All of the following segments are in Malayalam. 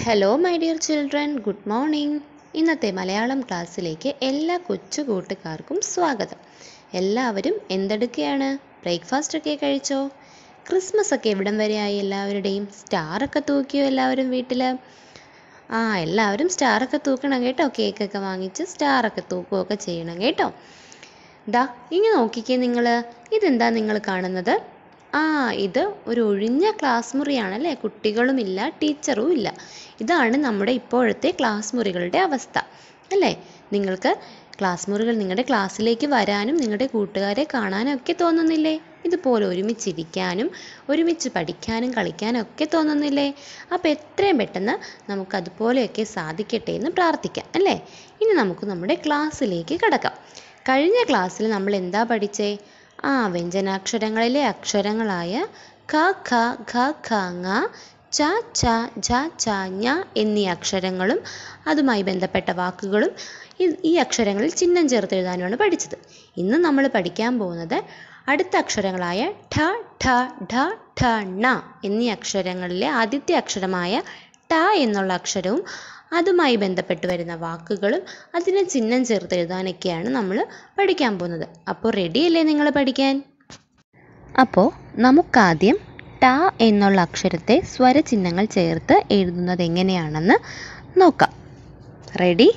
hello my dear children good morning ഇന്നത്തെ മലയാളം ക്ലാസ്സിലേക്ക് എല്ലാ കൊച്ചു കൂട്ടുകാർക്കും സ്വാഗതം എല്ലാവരും എന്തെടുക്കുകയാണ് ബ്രേക്ക്ഫാസ്റ്റ് ഒക്കെ കഴിച്ചോ ക്രിസ്മസ് ഒക്കെ എവിടം വരെയായി എല്ലാവരുടെയും സ്റ്റാറൊക്കെ തൂക്കിയോ എല്ലാവരും വീട്ടിൽ ആ എല്ലാവരും സ്റ്റാറൊക്കെ തൂക്കണം കേട്ടോ കേക്കൊക്കെ വാങ്ങിച്ച് സ്റ്റാറൊക്കെ തൂക്കുകയൊക്കെ ചെയ്യണം കേട്ടോ ദാ ഇങ്ങനെ നോക്കിക്കേ നിങ്ങൾ ഇതെന്താ നിങ്ങൾ കാണുന്നത് ആ ഇത് ഒരു ഒഴിഞ്ഞ ക്ലാസ് മുറിയാണല്ലേ കുട്ടികളുമില്ല ടീച്ചറും ഇല്ല ഇതാണ് നമ്മുടെ ഇപ്പോഴത്തെ ക്ലാസ് മുറികളുടെ അവസ്ഥ അല്ലേ നിങ്ങൾക്ക് ക്ലാസ് മുറികൾ നിങ്ങളുടെ ക്ലാസ്സിലേക്ക് വരാനും നിങ്ങളുടെ കൂട്ടുകാരെ കാണാനും ഒക്കെ തോന്നുന്നില്ലേ ഇതുപോലെ ഒരുമിച്ചിരിക്കാനും ഒരുമിച്ച് പഠിക്കാനും കളിക്കാനും ഒക്കെ തോന്നുന്നില്ലേ അപ്പോൾ എത്രയും പെട്ടെന്ന് നമുക്ക് അതുപോലെയൊക്കെ സാധിക്കട്ടെ എന്ന് പ്രാർത്ഥിക്കാം അല്ലേ ഇനി നമുക്ക് നമ്മുടെ ക്ലാസ്സിലേക്ക് കടക്കാം കഴിഞ്ഞ ക്ലാസ്സിൽ നമ്മൾ എന്താ പഠിച്ചേ ആ വ്യഞ്ജനാക്ഷരങ്ങളിലെ അക്ഷരങ്ങളായ ക ഖ ഘ ഖ ങ ച ഛ ഝ ഛ ഞ എന്നീ അക്ഷരങ്ങളും അതുമായി ബന്ധപ്പെട്ട വാക്കുകളും ഈ- ഈ അക്ഷരങ്ങളിൽ ചിഹ്നം ചേർത്ത് എഴുതാനുമാണ് പഠിച്ചത് ഇന്ന് നമ്മൾ പഠിക്കാൻ പോകുന്നത് അടുത്ത അക്ഷരങ്ങളായ ഠ ഠ ഢ ഠ ണ എന്നീ അക്ഷരങ്ങളിലെ ആദ്യത്തെ അക്ഷരമായ ട എന്നുള്ള അക്ഷരവും അതുമായി ബന്ധപ്പെട്ട് വരുന്ന വാക്കുകളും അതിനെ ചിഹ്നം ചേർത്ത് എഴുതാനൊക്കെയാണ് നമ്മൾ പഠിക്കാൻ പോകുന്നത് അപ്പോൾ റെഡിയല്ലേ നിങ്ങൾ പഠിക്കാൻ അപ്പോൾ നമുക്കാദ്യം ട എന്നുള്ള അക്ഷരത്തെ സ്വരചിഹ്നങ്ങൾ ചേർത്ത് എഴുതുന്നത് എങ്ങനെയാണെന്ന് നോക്കാം റെഡി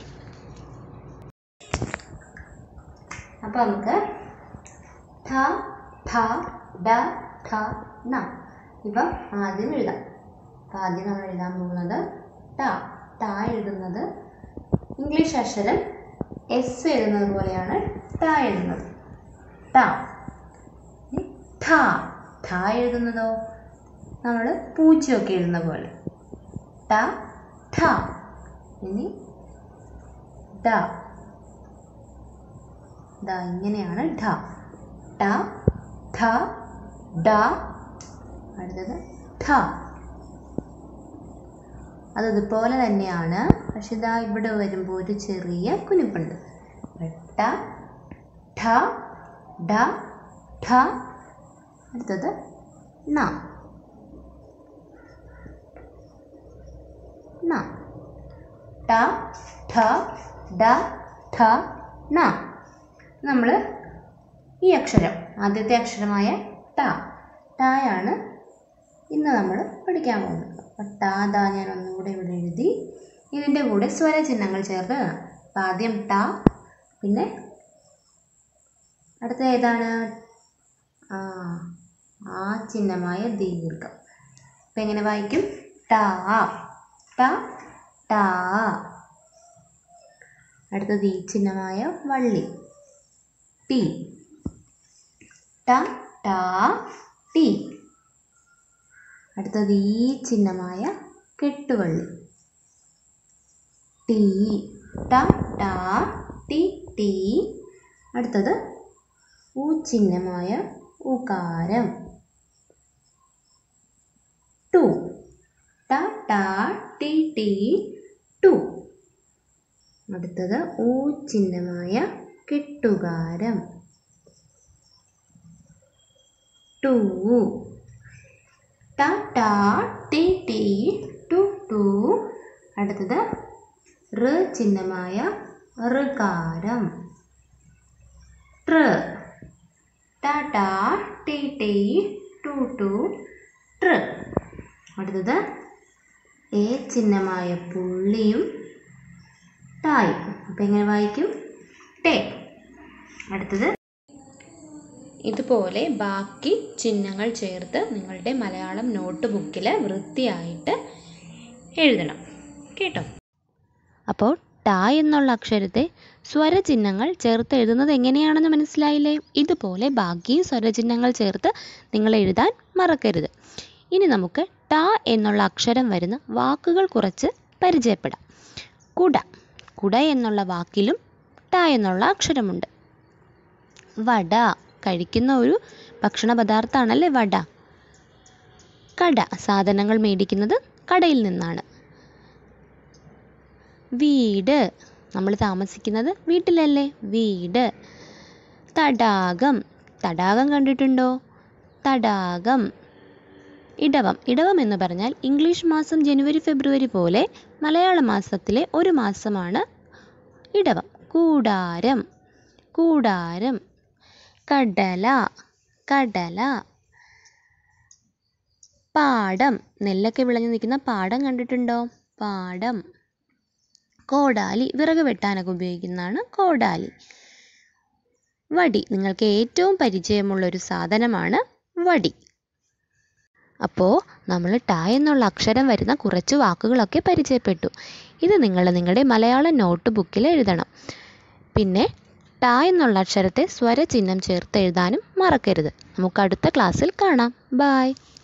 അപ്പോൾ നമുക്ക് ഠ ഠ ഡ ഠ ണ ഇവ ആദ്യം എഴുതാം അപ്പോൾ ആദ്യം നമ്മൾ എഴുതാൻ പോകുന്നത് ട ട എഴുതുന്നത് ഇംഗ്ലീഷ് അക്ഷരം എസ് എഴുതുന്നത് പോലെയാണ് ട എഴുതുന്നത് ട ഇനി ഠ ഠ എഴുതുന്നതോ നമ്മൾ പൂച്ചയൊക്കെ എഴുതുന്ന പോലെ ട ഠ ഇനി ഡ ദാ ഇങ്ങനെയാണ് ഢ ട ഠ ഡ അടുത്തത് ഠ അത് ഇതുപോലെ തന്നെയാണ് പക്ഷെ ഇതാ ഇവിടെ വരുമ്പോൾ ഒരു ചെറിയ കുനിപ്പുണ്ട് ട ഠ ഡ ഠ അടുത്തത് ണ ണ ട ഠ ഡ ഠ ണ നമ്മൾ ഈ അക്ഷരം ആദ്യത്തെ അക്ഷരമായ ട ടായാണ് ഇന്ന് നമ്മൾ പഠിക്കാൻ പോകുന്നത് അപ്പം ടാ ദാ ഞാൻ ഒന്നുകൂടെ ഇവിടെ എഴുതി ഇതിൻ്റെ കൂടെ സ്വരചിഹ്നങ്ങൾ ചേർത്ത് എഴുതണം അപ്പം ആദ്യം ട പിന്നെ അടുത്ത ഏതാണ് ആ ആ ചിഹ്നമായ ദീർഘം അപ്പം എങ്ങനെ വായിക്കും ടാ ട ടാ അടുത്തത് ഈ ചിഹ്നമായ വള്ളി ടി ട ടാ ടി അടുത്തത് ഈ ചിഹ്നമായ കെട്ടുവള്ളി ടി ട ടാ ടി ടി അടുത്തത് ഊ ചിഹ്നമായ ഉകാരം ടു ട ടാ ടി ടി ടു അടുത്തത് ഊ ചിഹ്നമായ കെട്ടുകാരം ടു ട ടാ ടി ടി ടു ടു അടുത്തത് ഋ ചിഹ്നമായ ഋകാരം ട്ര ട ടാ ടി ടി ടു ടു ട്ര അടുത്തത് എ ചിഹ്നമായ പുള്ളിയും ടായ് അപ്പം എങ്ങനെ വായിക്കും ടേ അടുത്തത് ഇതുപോലെ ബാക്കി ചിഹ്നങ്ങൾ ചേർത്ത് നിങ്ങളുടെ മലയാളം നോട്ട് ബുക്കിൽ വൃത്തിയായിട്ട് എഴുതണം കേട്ടോ അപ്പോൾ ട എന്നുള്ള അക്ഷരത്തെ സ്വരചിഹ്നങ്ങൾ ചേർത്ത് എഴുതുന്നത് എങ്ങനെയാണെന്ന് മനസ്സിലായില്ലേ ഇതുപോലെ ബാക്കി സ്വരചിഹ്നങ്ങൾ ചേർത്ത് നിങ്ങൾ എഴുതാൻ മറക്കരുത് ഇനി നമുക്ക് ട എന്നുള്ള അക്ഷരം വരുന്ന വാക്കുകൾ കുറച്ച് പരിചയപ്പെടാം കുട കുട എന്നുള്ള വാക്കിലും ട എന്നുള്ള അക്ഷരമുണ്ട് വട കഴിക്കുന്ന ഒരു ഭക്ഷണ പദാർത്ഥമാണല്ലേ വട കട സാധനങ്ങൾ മേടിക്കുന്നത് കടയിൽ നിന്നാണ് വീട് നമ്മൾ താമസിക്കുന്നത് വീട്ടിലല്ലേ വീട് തടാകം തടാകം കണ്ടിട്ടുണ്ടോ തടാകം ഇടവം ഇടവം എന്ന് പറഞ്ഞാൽ ഇംഗ്ലീഷ് മാസം ജനുവരി ഫെബ്രുവരി പോലെ മലയാള മാസത്തിലെ ഒരു മാസമാണ് ഇടവം കൂടാരം കൂടാരം കടല കടല പാടം നെല്ലൊക്കെ വിളഞ്ഞു നിൽക്കുന്ന പാടം കണ്ടിട്ടുണ്ടോ പാടം കോടാലി വിറക് വെട്ടാനൊക്കെ ഉപയോഗിക്കുന്നതാണ് കോടാലി വടി നിങ്ങൾക്ക് ഏറ്റവും പരിചയമുള്ള ഒരു സാധനമാണ് വടി അപ്പോൾ നമ്മൾ ട എന്നുള്ള അക്ഷരം വരുന്ന കുറച്ച് വാക്കുകളൊക്കെ പരിചയപ്പെട്ടു ഇത് നിങ്ങൾ നിങ്ങളുടെ മലയാളം നോട്ട് ബുക്കിൽ എഴുതണം പിന്നെ ട എന്നുള്ള അക്ഷരത്തെ സ്വരചിഹ്നം ചേർത്ത് എഴുതാനും മറക്കരുത് നമുക്ക് അടുത്ത ക്ലാസ്സിൽ കാണാം ബായ്